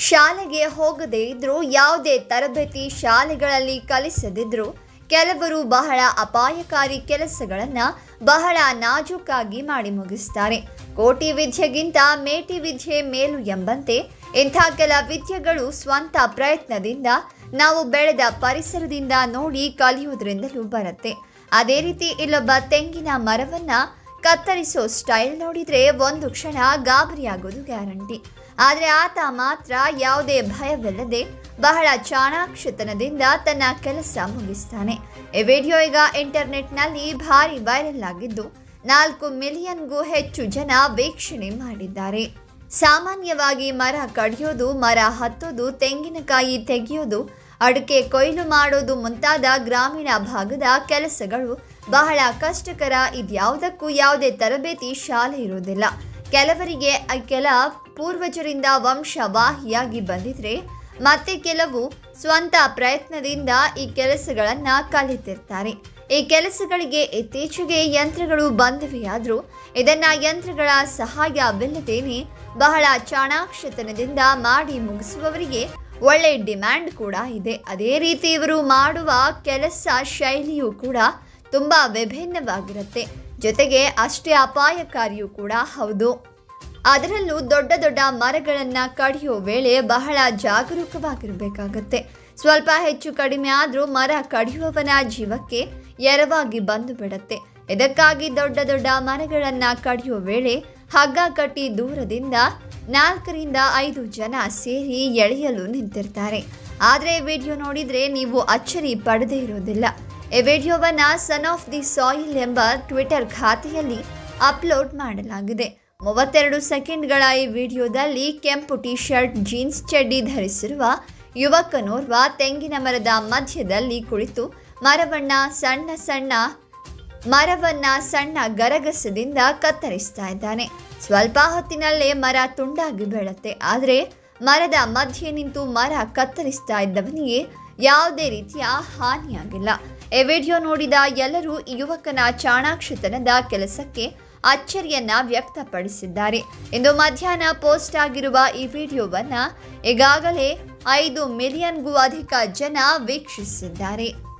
ಶಾಲೆಗೆ ಹೋಗದೇ ಇದ್ರೂ ಯಾವುದೇ ತರಬೇತಿ ಶಾಲೆಗಳಲ್ಲಿ ಕಲಿಸದಿದ್ರೂ ಕೆಲವರು ಬಹಳ ಅಪಾಯಕಾರಿ ಕೆಲಸಗಳನ್ನು ಬಹಳ ನಾಜೂಕಾಗಿ ಮಾಡಿ ಮುಗಿಸ್ತಾರೆ ಕೋಟಿ ವಿದ್ಯೆಗಿಂತ ಮೇಟಿ ವಿದ್ಯೆ ಮೇಲು ಎಂಬಂತೆ ಇಂಥ ಕೆಲ ವಿದ್ಯೆಗಳು ಸ್ವಂತ ಪ್ರಯತ್ನದಿಂದ ನಾವು ಬೆಳೆದ ಪರಿಸರದಿಂದ ನೋಡಿ ಕಲಿಯೋದ್ರಿಂದಲೂ ಬರುತ್ತೆ ಅದೇ ರೀತಿ ಇಲ್ಲೊಬ್ಬ ತೆಂಗಿನ ಮರವನ್ನ ಕತ್ತರಿಸೋ ಸ್ಟೈಲ್ ನೋಡಿದ್ರೆ ಒಂದು ಕ್ಷಣ ಗಾಬರಿಯಾಗೋದು ಗ್ಯಾರಂಟಿ ಆದರೆ ಆತ ಮಾತ್ರ ಯಾವುದೇ ಭಯವಿಲ್ಲದೆ ಬಹಳ ಚಾಣಾಕ್ಷತನದಿಂದ ತನ್ನ ಕೆಲಸ ಮುಗಿಸ್ತಾನೆ ಈ ವಿಡಿಯೋ ಈಗ ಇಂಟರ್ನೆಟ್ನಲ್ಲಿ ಭಾರಿ ವೈರಲ್ ಆಗಿದ್ದು ನಾಲ್ಕು ಮಿಲಿಯನ್ಗೂ ಹೆಚ್ಚು ಜನ ವೀಕ್ಷಣೆ ಮಾಡಿದ್ದಾರೆ ಸಾಮಾನ್ಯವಾಗಿ ಮರ ಕಡಿಯೋದು ಮರ ಹತ್ತೋದು ತೆಂಗಿನಕಾಯಿ ತೆಗೆಯೋದು ಅಡಿಕೆ ಕೊಯ್ಲು ಮಾಡೋದು ಮುಂತಾದ ಗ್ರಾಮೀಣ ಭಾಗದ ಕೆಲಸಗಳು ಬಹಳ ಕಷ್ಟಕರ ಇದ್ಯಾವುದಕ್ಕೂ ಯಾವುದೇ ತರಬೇತಿ ಶಾಲೆ ಇರುವುದಿಲ್ಲ ಕೆಲವರಿಗೆ ಆ ಕೆಲ ಪೂರ್ವಜರಿಂದ ವಂಶವಾಹಿಯಾಗಿ ಬಂದಿದ್ರೆ ಮತ್ತೆ ಕೆಲವು ಸ್ವಂತ ಪ್ರಯತ್ನದಿಂದ ಈ ಕೆಲಸಗಳನ್ನು ಕಲಿತಿರ್ತಾರೆ ಈ ಕೆಲಸಗಳಿಗೆ ಇತ್ತೀಚೆಗೆ ಯಂತ್ರಗಳು ಬಂದಿವೆಯಾದರೂ ಇದನ್ನ ಯಂತ್ರಗಳ ಸಹಾಯವಿಲ್ಲದೇನೆ ಬಹಳ ಚಾಣಾಕ್ಷತನದಿಂದ ಮಾಡಿ ಮುಗಿಸುವವರಿಗೆ ಒಳ್ಳೆ ಡಿಮ್ಯಾಂಡ್ ಕೂಡ ಇದೆ ಅದೇ ರೀತಿ ಇವರು ಮಾಡುವ ಕೆಲಸ ಶೈಲಿಯೂ ಕೂಡ ತುಂಬ ವಿಭಿನ್ನವಾಗಿರುತ್ತೆ ಜೊತೆಗೆ ಅಷ್ಟೇ ಅಪಾಯಕಾರಿಯೂ ಕೂಡ ಹೌದು ಅದರಲ್ಲೂ ದೊಡ್ಡ ದೊಡ್ಡ ಮರಗಳನ್ನು ಕಡಿಯೋ ವೇಳೆ ಬಹಳ ಜಾಗರೂಕವಾಗಿರಬೇಕಾಗತ್ತೆ ಸ್ವಲ್ಪ ಹೆಚ್ಚು ಕಡಿಮೆ ಆದರೂ ಮರ ಕಡಿಯುವವನ ಜೀವಕ್ಕೆ ಎರವಾಗಿ ಬಂದು ಬಿಡುತ್ತೆ ಇದಕ್ಕಾಗಿ ದೊಡ್ಡ ದೊಡ್ಡ ಮರಗಳನ್ನು ಕಡಿಯೋ ವೇಳೆ ಹಗ್ಗ ಕಟ್ಟಿ ದೂರದಿಂದ ನಾಲ್ಕರಿಂದ ಐದು ಜನ ಸೇರಿ ಎಳೆಯಲು ನಿಂತಿರ್ತಾರೆ ಆದರೆ ವಿಡಿಯೋ ನೋಡಿದರೆ ನೀವು ಅಚ್ಚರಿ ಪಡೆದೇ ಇರೋದಿಲ್ಲ ಈ ವಿಡಿಯೋವನ್ನು ಸನ್ ಆಫ್ ದಿ ಸಾಯಿಲ್ ಎಂಬ ಟ್ವಿಟರ್ ಖಾತೆಯಲ್ಲಿ ಅಪ್ಲೋಡ್ ಮಾಡಲಾಗಿದೆ ಮೂವತ್ತೆರಡು ಸೆಕೆಂಡ್ಗಳ ಈ ವಿಡಿಯೋದಲ್ಲಿ ಕೆಂಪು ಟಿ ಶರ್ಟ್ ಜೀನ್ಸ್ ಚಡ್ಡಿ ಧರಿಸಿರುವ ಯುವಕನೋರ್ವ ತೆಂಗಿನ ಮರದ ಮಧ್ಯದಲ್ಲಿ ಕುಳಿತು ಮರವನ್ನ ಸಣ್ಣ ಸಣ್ಣ ಮರವನ್ನ ಸಣ್ಣ ಗರಗಸದಿಂದ ಕತ್ತರಿಸ್ತಾ ಇದ್ದಾನೆ ಸ್ವಲ್ಪ ಹೊತ್ತಿನಲ್ಲೇ ಮರ ತುಂಡಾಗಿ ಬೀಳುತ್ತೆ ಆದರೆ ಮರದ ಮಧ್ಯೆ ನಿಂತು ಮರ ಕತ್ತರಿಸ್ತಾ ಇದ್ದವನಿಗೆ ಯಾವುದೇ ರೀತಿಯ ಹಾನಿಯಾಗಿಲ್ಲ ಈ ವಿಡಿಯೋ ನೋಡಿದ ಎಲ್ಲರೂ ಈ ಯುವಕನ ಚಾಣಾಕ್ಷತನದ ಕೆಲಸಕ್ಕೆ ಅಚ್ಚರಿಯನ್ನ ವ್ಯಕ್ತಪಡಿಸಿದ್ದಾರೆ ಇಂದು ಮಧ್ಯಾಹ್ನ ಪೋಸ್ಟ್ ಆಗಿರುವ ಈ ವಿಡಿಯೋವನ್ನ ಈಗಾಗಲೇ ಐದು ಮಿಲಿಯನ್ಗೂ ಅಧಿಕ ಜನ ವೀಕ್ಷಿಸಿದ್ದಾರೆ